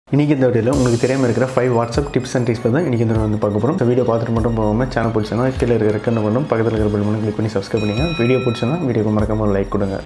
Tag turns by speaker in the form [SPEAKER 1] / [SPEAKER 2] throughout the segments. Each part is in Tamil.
[SPEAKER 1] இன்றைக்கி இந்த வீடியோவில் உங்களுக்கு தெரியாமல் இருக்கிற five WhatsApp tips and tricks தான் இன்றைக்கி இந்த வந்து பார்க்க போகிறோம் இந்த வீடியோ பார்த்துட்டு மட்டும் போகாமல் சேனல் பிடிச்சனா கீழே இருக்கிற ரெக்கமெண்ட் பண்ணும் பக்கத்தில் இருக்கிற பெல் பண்ணி கிளிக் பண்ணி சப்ஸ்கிரைப் பண்ணுங்க வீடியோ பிடிச்சனா வீடியோக்கு மறக்காம லைக் கொடுங்க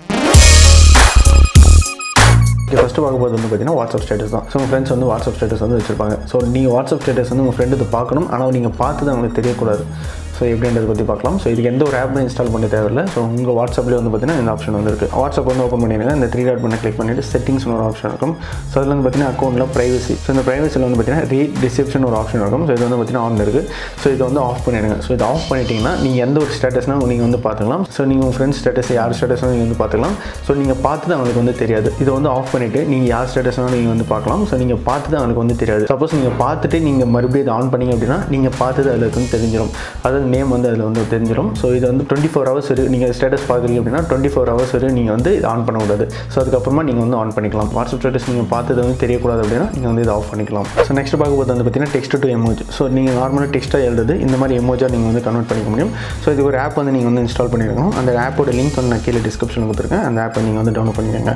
[SPEAKER 1] ஓகே ஃபஸ்ட்டு பார்க்க போகிறது வந்து பார்த்தீங்கன்னா வாட்ஸ்அப் ஸ்டேட்டஸ் தான் ஸோ உங்கள் ஃப்ரெண்ட்ஸ் வந்து வாட்ஸ்அப் ஸ்டேட்டஸ் வந்து வச்சிருப்பாங்க ஸோ நீங்கள் வாட்ஸ்அப் ஸ்டேட்டஸ் வந்து உங்கள் ஃப்ரெண்டு இது பார்க்கணும் ஆனால் நீங்கள் பார்த்தது அவங்களுக்கு தெரியக்கூடாது ஸோ எப்படின்றத பற்றி பார்க்கலாம் ஸோ இதுக்கு எந்த ஒரு ஆப்பும் இன்ஸ்டால் பண்ண தேவையில்லை ஸோ உங்கள் வாட்ஸ்அப்லேயே வந்து பார்த்தீங்கன்னா இந்த ஆப்ஷன் வந்து இருக்குது வாட்ஸ்அப் வந்து ஓப்பன் பண்ணிடுங்க இந்த த்ரீ டாட் பண்ணி கிளிக் பண்ணிட்டு செட்டிங்ஸ் ஒரு ஆப்ஷன் இருக்கும் ஸோ அதில் வந்து பார்த்தீங்கன்னா அக்கௌண்ட்டில் ப்ரைவசி ஸோ இந்த ப்ரைவசியில் வந்து பார்த்தீங்கன்னா ரீட் ரிசெப்ஷன் ஒரு ஆப்ஷன் இருக்கும் ஸோ இது வந்து பார்த்தீங்கன்னா ஆன் இருக்குது ஸோ இதை வந்து ஆஃப் பண்ணிடுங்க ஸோ இதை ஆஃப் பண்ணிட்டீங்கன்னா நீங்கள் எந்த ஒரு ஸ்டேட்டஸ்னால் நீங்கள் வந்து பார்த்துக்கலாம் ஸோ நீங்கள் உங்கள் ஃப்ரெண்ட்ஸ் ஸ்டேட்டஸ் யார் ஸ்டேட்டஸ்னாலும் நீங்கள் வந்து பார்த்துக்கலாம் ஸோ நீங்கள் பார்த்தது அவங்களுக்கு வந்து தெரியாது இதை வந்து ஆஃப் பண்ணிவிட்டு நீங்கள் யார் ஸ்டேட்டஸ்னாலும் நீங்கள் வந்து பார்க்கலாம் ஸோ நீங்கள் பார்த்தது அவங்களுக்கு வந்து தெரியாது சப்போஸ் நீங்கள் பார்த்துட்டு நீங்கள் மறுபடியும் இதை ஆன் பண்ணீங்க அப்படின்னா நீங்கள் பார்த்தது அதில் வந்து தெரிஞ்சிடும் அதாவது நேம் வந்து அதில் வந்து தெரிஞ்சிடும் ஸோ இது வந்து டுவெண்ட்டி ஃபோர் ஹவர்ஸ் வரை நீங்கள் ஸ்டேட்டஸ் பார்க்குறீங்க அப்படின்னா டுவெண்ட்டி ஃபோர் ஹவர்ஸ் வரை நீங்கள் வந்து இதை ஆன் பண்ணக்கூடாது ஸோ அதுக்கப்புறமா நீங்கள் வந்து ஆன் பண்ணிக்கலாம் வாட்ஸ்அப் ஸ்டேட்டஸ் நீங்கள் பார்த்தது வந்து தெரியக்கூடாது அப்படின்னா நீங்கள் வந்து இதை ஆஃப் பண்ணிக்கலாம் ஸோ நெக்ஸ்ட் பார்க்கும்போது வந்து பார்த்தீங்கன்னா டெக்ஸ்ட் டு எமோஜ் ஸோ நீங்கள் நார்மலாக டெக்ஸ்ட்டாக எழுதுறது இந்த மாதிரி எமோஜாக நீங்கள் வந்து கன்வெர்ட் பண்ணிக்க முடியும் ஸோ இது ஒரு ஆப் வந்து நீங்கள் வந்து இன்ஸ்டால் பண்ணியிருக்கணும் அந்த ஆப்போட லிங்க் வந்து நான் கீழே டிஸ்கிரிப்ஷனில் கொடுத்துருக்கேன் அந்த ஆப்பை நீங்கள் வந்து டவுன்லோட் பண்ணிக்கோங்க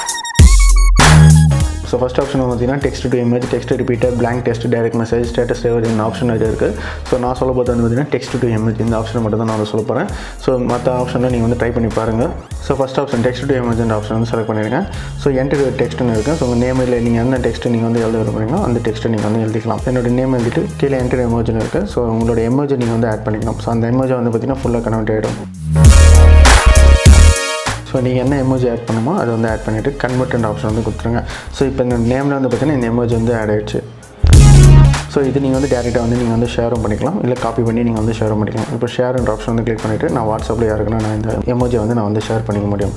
[SPEAKER 1] ஸோ ஃபஸ்ட் ஆப்ஷன் வந்து பார்த்தீங்கன்னா text to image text repeater blank text direct message status saver இந்த ஆப்ஷன் நிறைய இருக்குது ஸோ நான் சொல்ல போது வந்து பார்த்தீங்கன்னா டெக்ஸ்ட் டு இமேஜ் இந்த ஆப்ஷன் மட்டும் தான் நான் சொல்ல போகிறேன் ஸோ மற்ற ஆப்ஷனில் நீங்கள் வந்து ட்ரை பண்ணி பாருங்கள் so first option text to image இந்த ஆப்ஷன் வந்து செலக்ட் பண்ணிடுங்க ஸோ என்டர் டெக்ஸ்ட்னு இருக்குது ஸோ உங்கள் நேமில் நீங்கள் என்ன டெக்ஸ்ட் நீங்கள் வந்து எழுத விரும்புறீங்களோ அந்த டெக்ஸ்ட்டை நீங்கள் வந்து எழுதிக்கலாம் என்னோட நேம் எழுதிட்டு கீழே என்டர் எமோஜின்னு இருக்குது ஸோ உங்களோட எமோஜி நீங்கள் வந்து ஆட் பண்ணிக்கலாம் ஸோ அந்த எமோஜை வந்து பார்த்தீங்கன்னா ஃபுல்லாக கன்வெர்ட் ஆகிடும் ஸோ நீங்கள் என்ன எமோஜி ஆட் பண்ணுமோ அதை வந்து ஆட் பண்ணிவிட்டு கன்வெர்ட் ஆப்ஷன் வந்து கொடுத்துருங்க ஸோ இப்போ இந்த நேமில் வந்து பார்த்தீங்கன்னா இந்த எமோஜி வந்து ஆட் ஆயிடுச்சு ஸோ இது நீங்கள் வந்து டேரெக்டாக வந்து நீங்கள் வந்து ஷேரும் பண்ணிக்கலாம் இல்லை காப்பி பண்ணி நீங்கள் வந்து ஷேரும் பண்ணிக்கலாம் இப்போ ஷேர்ன்ற ஆப்ஷன் வந்து கிளிக் பண்ணிவிட்டு நான் வாட்ஸ்அப்பில் யாருக்குன்னா நான் இந்த எமோஜி வந்து நான் வந்து ஷேர் பண்ணிக்க முடியும்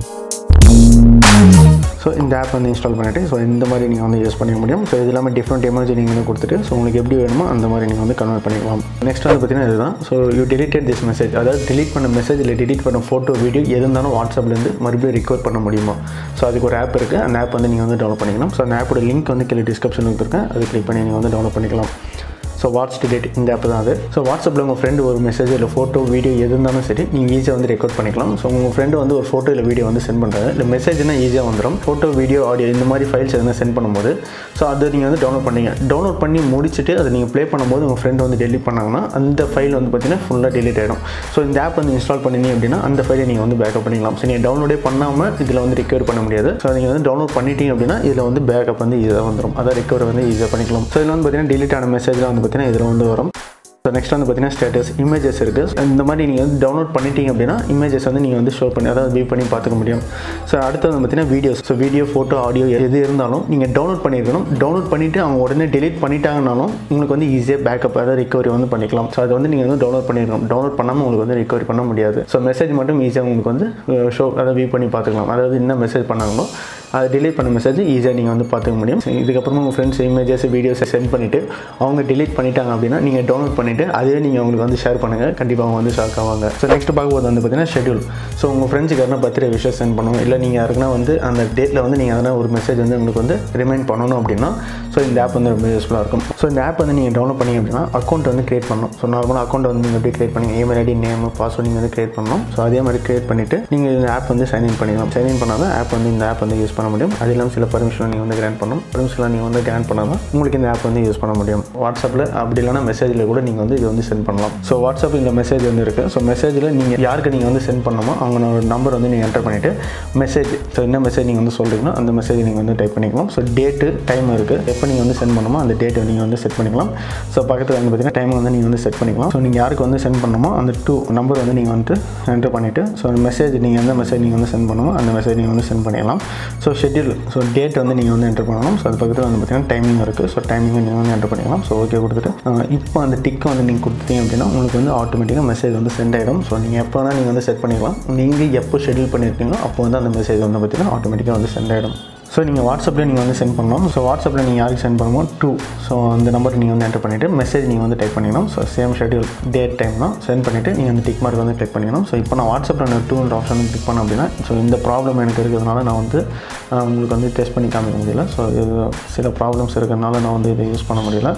[SPEAKER 1] ஸோ இந்த ஆப் வந்து இன்ஸ்டால் பண்ணிவிட்டு ஸோ இந்த மாதிரி நீங்கள் வந்து யூஸ் பண்ணிக்க முடியும் ஸோ இது இல்லாமல் டிஃப்ரெண்ட் எமர்ஜி நீங்கள் வந்து கொடுத்துட்டு ஸோ உங்களுக்கு எப்படி வேணுமோ அந்த மாதிரி நீங்கள் வந்து கன்வெர்ட் பண்ணிக்கலாம் நெக்ஸ்ட் வந்து பார்த்தீங்கன்னா இதுதான் so you deleted this message அதாவது delete பண்ண மெசேஜ் இல்லை delete பண்ண ஃபோட்டோ வீடியோ எது இருந்தாலும் வாட்ஸ்அப்லேருந்து மறுபடியும் ரிகவர் பண்ண முடியுமா ஸோ அதுக்கு ஒரு ஆப் இருக்குது அந்த ஆப் வந்து நீங்கள் வந்து டவுன்லோட் பண்ணிக்கலாம் ஸோ அந்த ஆப்போட லிங்க் வந்து கீழே டிஸ்கிரிப்ஷன் கொடுத்துருக்கேன் அது கிளிக் பண்ணி நீங்கள் வந்து டவுன்லோட் பண்ணிக்கலாம் ஸோ வாட்ஸ் டிலேட் இந்த ஆப் தான் அது ஸோ வாட்ஸ்அப்பில் உங்கள் ஃப்ரெண்டு ஒரு மெசேஜ் இல்லை ஃபோட்டோ வீடியோ எது இருந்தாலும் சரி நீங்கள் ஈஸியாக வந்து ரெக்கார்ட் பண்ணிக்கலாம் ஸோ உங்கள் ஃப்ரெண்டு வந்து ஒரு ஃபோட்டோ இல்லை வீடியோ வந்து சென்ட் பண்ணுறாங்க இல்லை மெசேஜ்னா ஈஸியாக வந்துடும் ஃபோட்டோ வீடியோ ஆடியோ இந்த மாதிரி ஃபைல்ஸ் எதுனா சென்ட் பண்ணும்போது ஸோ அதை நீங்கள் வந்து டவுன்லோட் பண்ணீங்க டவுன்லோட் பண்ணி முடிச்சுட்டு அதை நீங்கள் ப்ளே பண்ணும்போது உங்கள் ஃப்ரெண்டு வந்து டெலிட் பண்ணாங்கன்னா அந்த ஃபைல் வந்து பார்த்தீங்கன்னா ஃபுல்லாக டெலிட் ஆகிடும் ஸோ இந்த ஆப் வந்து இன்ஸ்டால் பண்ணீங்க அப்படின்னா அந்த ஃபைலை நீங்கள் வந்து பேக்கப் பண்ணிக்கலாம் ஸோ நீங்கள் டவுன்லோடே பண்ணாமல் இதில் வந்து ரிகவர் பண்ண முடியாது ஸோ நீங்கள் வந்து டவுன்லோட் பண்ணிட்டீங்க அப்படின்னா இதில் வந்து பேக்கப் வந்து ஈஸியாக வந்துடும் அதை ரிகவர் வந்து ஈஸியாக பண்ணிக்கலாம் ஸோ இதில் வந்து பார்த்தீங்கன்னா delete ஆன மெசேஜ்லாம் வந்து பார்த்தீங்கன்னா இதில் வந்து வரும் ஸோ நெக்ஸ்ட் வந்து பார்த்தீங்கன்னா ஸ்டேட்டஸ் இமேஜஸ் இருக்குது இந்த மாதிரி நீங்கள் வந்து டவுன்லோட் பண்ணிட்டீங்க அப்படின்னா இமேஜஸ் வந்து நீங்கள் வந்து ஷோ பண்ணி அதாவது வியூ பண்ணி பார்த்துக்க முடியும் ஸோ அடுத்து வந்து பார்த்தீங்கன்னா videos so video photo audio எது இருந்தாலும் நீங்கள் டவுன்லோட் பண்ணியிருக்கணும் டவுன்லோட் பண்ணிவிட்டு அவங்க உடனே delete பண்ணிட்டாங்கனாலும் உங்களுக்கு வந்து ஈஸியாக பேக்கப் அதாவது ரிகவரி வந்து பண்ணிக்கலாம் ஸோ அது வந்து நீங்கள் வந்து டவுன்லோட் பண்ணியிருக்கணும் டவுன்லோட் பண்ணாமல் உங்களுக்கு வந்து ரிகவரி பண்ண முடியாது ஸோ மெசேஜ் மட்டும் ஈஸியாக உங்களுக்கு வந்து ஷோ அதாவது வியூ பண்ணி பார்த்துக்கலாம் அதாவது என்ன மெசேஜ் பண்ணாங்களோ அதை delete பண்ண மெசேஜ் ஈஸியாக நீங்கள் வந்து பார்த்துக்க முடியும் இதுக்கப்புறமா உங்கள் ஃப்ரெண்ட்ஸ் இமேஜஸ் வீடியோஸை சென்ட் பண்ணிவிட்டு அவங்க delete பண்ணிட்டாங்க அப்படின்னா நீங்கள் டவுன்லோட் பண்ணிவிட்டு அதே நீங்கள் அவங்களுக்கு வந்து ஷேர் பண்ணுங்கள் கண்டிப்பாக அவங்க வந்து ஷாக் ஆவாங்க ஸோ நெக்ஸ்ட் பார்க்கும்போது வந்து பார்த்தீங்கன்னா ஷெட்யூல் ஸோ உங்கள் ஃப்ரெண்ட்ஸுக்கு யாருன்னா பர்த்டே விஷயம் சென்ட் பண்ணணும் இல்லை நீங்கள் யாருக்குன்னா வந்து அந்த டேட்டில் வந்து நீங்கள் எதனா ஒரு மெசேஜ் வந்து உங்களுக்கு வந்து ரிமைண்ட் பண்ணணும் அப்படின்னா ஸோ இந்த ஆப் வந்து ரொம்ப யூஸ்ஃபுல்லாக இருக்கும் ஸோ இந்த ஆப் வந்து நீங்கள் டவுன்லோட் பண்ணீங்க அப்படின்னா அக்கௌண்ட் வந்து கிரியேட் பண்ணணும் ஸோ நார்மலாக அக்கௌண்ட் வந்து நீங்கள் எப்படி கிரியேட் பண்ணி இமெயில் ஐடி நேம் பாஸ்வேர்ட் நீங்கள் வந்து கிரியேட் பண்ணணும் ஸோ அதே மாதிரி கிரியேட் பண்ணிவிட்டு நீங்கள் இந்த ஆப் வந்து சைன் இன் பண்ணிக்கலாம் சைன் இன் பண்ணால் தான் ஆப் வந்து இந்த ஆப் வந்து யூஸ் பண்ண முடியும் அது இல்லாமல் சில பர்மிஷன் நீங்கள் வந்து கிராண்ட் பண்ணணும் பர்மிஷன்லாம் நீங்கள் வந்து கிராண்ட் பண்ணால் தான் உங்களுக்கு இந்த ஆப் வந்து யூஸ் பண்ண முடியும் வாட்ஸ்அப்பில் அப்படி இல்லைனா மெசேஜில் கூட நீங்கள் வந்து இது வந்து சென்ட் பண்ணலாம் ஸோ வாட்ஸ்அப் இந்த மெசேஜ் வந்து இருக்குது ஸோ மெசேஜில் நீங்கள் யாருக்கு நீங்கள் வந்து சென்ட் பண்ணணுமோ அவங்களோட நம்பர் வந்து நீங்கள் என்டர் பண்ணிவிட்டு மெசேஜ் ஸோ என்ன மெசேஜ் நீங்கள் வந்து சொல்கிறீங்களோ அந்த மெசேஜ் நீங்கள் வந்து டைப் பண்ணிக்கலாம் ஸோ டேட்டு டைம் இருக்குது எப்போ நீங்கள் வந்து சென்ட் பண்ணணுமோ அந்த டேட்டை நீங்கள் வந்து செட் பண்ணிக்கலாம் ஸோ பக்கத்தில் வந்து பார்த்தீங்கன்னா டைம் வந்து நீங்கள் வந்து செட் பண்ணிக்கலாம் ஸோ நீங்கள் யாருக்கு வந்து சென்ட் பண்ணணுமோ அந்த டூ நம்பர் வந்து நீங்கள் வந்துட்டு என்டர் பண்ணிவிட்டு ஸோ மெசேஜ் நீங்கள் எந்த மெசேஜ் நீங்கள் வந்து சென்ட் பண்ணணுமோ அந்த மெசேஜ் நீங்கள் வந்து சென்ட் பண்ணிடலாம் ஸோ ஷெட்யூல் ஸோ டேட் வந்து நீங்கள் வந்து என்டர் பண்ணணும் ஸோ அது பக்கத்தில் வந்து பார்த்தீங்கன்னா டைமிங் இருக்குது ஸோ டைமிங் நீங்கள் வந்து என்டர் பண்ணிக்கலாம் ஸோ ஓகே கொடுத்துட்டு அஹ் இப்போ அந்த டிக் வந்து நீங்கள் கொடுத்தீங்க அப்படின்னா உங்களுக்கு வந்து ஆட்டோமேட்டிக்காக மெசேஜ் வந்து சென்ட் ஆகிடும் ஸோ நீங்கள் எப்போ வேணால் நீங்கள் வந்து செட் பண்ணிக்கலாம் நீங்கள் எப்போ ஷெட்யூல் பண்ணியிருக்கீங்களோ அப்போ வந்து அந்த மெசேஜ் வந்து பார்த்தீங்கன்னா ஆட்டோமேட்டிக்காக வந்து சென்ட் ஆகிடும் ஸோ நீங்கள் வாட்ஸ்அப்பில் நீங்கள் வந்து சென்ட் பண்ணலாம் ஸோ வாட்ஸ்அப்பில் நீங்கள் யாருக்கு சென்ட் பண்ணுமோ டூ ஸோ அந்த நம்பர் நீங்கள் வந்து என்டர் பண்ணிவிட்டு மெசேஜ் நீங்கள் வந்து டைப் பண்ணிக்கணும் so same schedule date time தான் சென்ட் பண்ணிவிட்டு நீங்கள் அந்த டிக் மார்க் வந்து கிளிக் பண்ணிக்கணும் ஸோ இப்போ நான் வாட்ஸ்அப்பில் நான் டூன்ற ஆப்ஷன் வந்து கிளிக் பண்ணேன் அப்படின்னா ஸோ இந்த ப்ராப்ளம் எனக்கு இருக்கிறதுனால நான் வந்து ஆஹ், உங்களுக்கு வந்து டெஸ்ட் பண்ணி காமிக்க முடியல ஸோ இது சில ப்ராப்ளம்ஸ் இருக்கிறதுனால நான் வந்து இதை யூஸ் பண்ண முடியல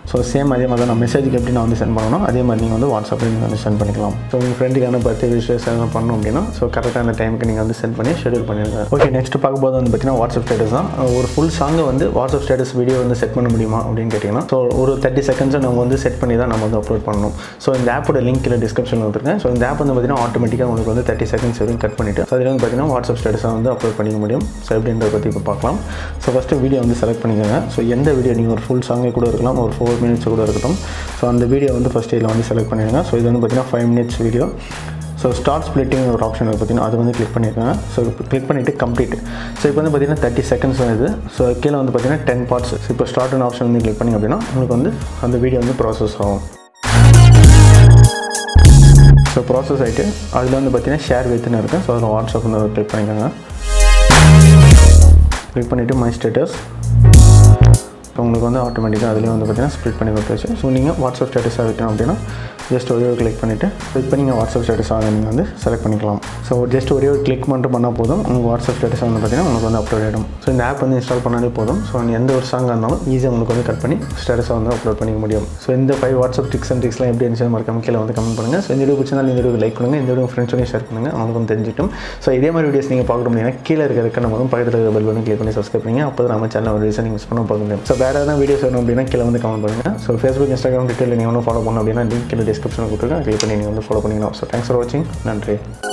[SPEAKER 1] ஸோ சேம் அதே மாதிரி தான் நான் மெசேஜுக்கு எப்படி நான் வந்து சென்ட் பண்ணணும் அதே மாதிரி நீங்கள் வந்து வாட்ஸ்அப்பில் நீங்கள் வந்து சென்ட் பண்ணிக்கலாம் ஸோ உங்கள் ஃப்ரெண்டுக்கான பர்த்டே விஷஸ் எல்லாம் பண்ணணும் அப்படின்னா ஸோ கரெக்டாக அந்த டைமுக்கு நீங்கள் வந்து சென்ட் பண்ணி ஷெடியூல் பண்ணிடுங்க ஓகே நெக்ஸ்ட் பார்க்கும்போது வந்து பார்த்தீங்கன்னா வாட்ஸ்அப் ஸ்டேட்டஸ் தான் ஒரு ஃபுல் சாங்கை வந்து வாட்ஸ்அப் ஸ்டேட்டஸ் வீடியோ வந்து செட் பண்ண முடியுமா அப்படின்னு கேட்டிங்கன்னா ஸோ ஒரு தேர்ட்டி செகண்ட்ஸை நம்ம வந்து செட் பண்ணி தான் நம்ம வந்து அப்லோட் பண்ணணும் ஸோ இந்த ஆப்போட லிங்க் இல்லை டிஸ்கிரிப்ஷனில் வந்துருக்கேன் ஸோ இந்த ஆப் வந்து பார்த்தீங்கன்னா ஆட்டோமேட்டிக்காக உங்களுக்கு வந்து தேர்ட்டி செகண்ட்ஸ் வரைக்கும் கட் பண்ணிவிட்டு ஸோ அதில் வந்து பார்த்தீங்கன்னா வாட்ஸ்அப் ஸ்டேட்டஸாக வந்து அப்லோட் பண்ணிக்க முடியும் ஸோ எப்படின்றத பற்றி இப்போ பார்க்கலாம் ஸோ ஃபஸ்ட்டு வீடியோ வந்து செலக்ட் பண்ணிக்கோங்க ஸோ எந்த வீடியோ நீங்கள் ஒரு ஃபுல் சாங்கே கூட இருக்கலாம் ஒரு ஃபோர் மினிட்ஸ் கூட இருக்கட்டும் ஸோ அந்த வீடியோ வந்து ஃபஸ்ட் இதில் வந்து செலக்ட் பண்ணிடுங்க ஸோ இது வந்து பார்த்தீங்கன்னா five minutes video so start splitting ஒரு ஆப்ஷன் இருக்குது பார்த்தீங்கன்னா அது வந்து கிளிக் பண்ணியிருக்காங்க ஸோ இப்போ கிளிக் பண்ணிவிட்டு கம்ப்ளீட் ஸோ இப்போ வந்து பார்த்தீங்கன்னா தேர்ட்டி செகண்ட்ஸ் வருது ஸோ கீழே வந்து பார்த்தீங்கன்னா டென் பார்ட்ஸ் இப்போ ஸ்டார்ட்னு ஆப்ஷன் வந்து கிளிக் பண்ணிங்க அப்படின்னா உங்களுக்கு வந்து அந்த வீடியோ வந்து ப்ராசஸ் ஆகும் ஸோ ப்ராசஸ் ஆகிட்டு அதில் வந்து பார்த்தீங்கன்னா ஷேர் வித்துன்னு இருக்குது ஸோ அதில் வாட்ஸ்அப் வந்து கிளிக் பண்ணிக்கோங்க கிளிக் பண்ணிவிட்டு மை ஸ்டேட்டஸ் ஸோ உங்களுக்கு வந்து ஆட்டோமேட்டிக்காக அதிலே வந்து பார்த்தீங்கன்னா ஸ்ப்ளிட் பண்ணி கொடுத்துருச்சு ஸோ நீங்கள் வாட்ஸ்அப் ஸ்டேட்டஸாக வைக்கணும் அப்படின்னா ஜஸ்ட் ஒரே ஒரு கிளிக் பண்ணிவிட்டு இப்போ நீங்கள் வாட்ஸ்அப் ஸ்டேட்டஸாக நீங்கள் வந்து செலக்ட் பண்ணிக்கலாம் ஸோ ஜஸ்ட் ஒரே ஒரு கிளிக் மட்டும் பண்ணால் போதும் உங்களுக்கு வாட்ஸ்அப் ஸ்டேட்டஸ் வந்து பார்த்தீங்கன்னா உங்களுக்கு வந்து அப்லோட் ஆகிடும் ஸோ இந்த ஆப் வந்து இன்ஸ்டால் பண்ணாலே போதும் ஸோ எந்த ஒரு சாங்காக இருந்தாலும் ஈஸியாக உங்களுக்கு வந்து கட் பண்ணி ஸ்டேட்டஸாக வந்து அப்லோட் பண்ணிக்க முடியும் ஸோ இந்த ஃபைவ் வாட்ஸ்அப் ட்ரிக்ஸ் அண்ட் ட்ரிக்ஸ்லாம் எப்படி இருந்துச்சு மறக்காம கீழே வந்து கமெண்ட் பண்ணுங்கள் ஸோ இந்த வீடியோ பிடிச்சிருந்தால் இந்த வீடியோ லைக் பண்ணுங்கள் இந்த வீடியோ ஃப்ரெண்ட்ஸோடையும் ஷேர் பண்ணுங்கள் அவங்களுக்கு வந்து தெரிஞ்சிட்டும் ஸோ இதே மாதிரி வீடியோஸ் நீங்கள் பார்க்கணும் அப்படின்னா கீழே இருக்க இருக்க நம்ம பக்கத்தில் இருக்க பெல் பண்ணி கிளிக் பண்ணி சப்ஸ்கிரைப் பண்ணுங்க அப்போ தான் நம்ம சேனல் ஒரு ரீசன் மிஸ் பண்ண பார்க்க முடியும் ஸோ வேறு எதாவது வீடியோஸ் வேணும் அப்படின்னா கீழே வந்து கமெண்ட் பண்ணுங்கள் ஸோ ஃபேஸ்புக் இன்ஸ்டாகிராம் ட்விட்டரில் நீங்கள் ஒன்றும் ஃபாலோ பண்ணணும் அப்படின்னா லிங்க் கீழே டிஸ்கிரிப்ஷனில் கொடுத்துருக்கேன் கிளிக் பண்ணி நீங்கள் வந்து ஃபாலோ பண்ணிக்கலாம் ஸோ தேங்க்ஸ் ஃபார் வாட்சிங் நன்றி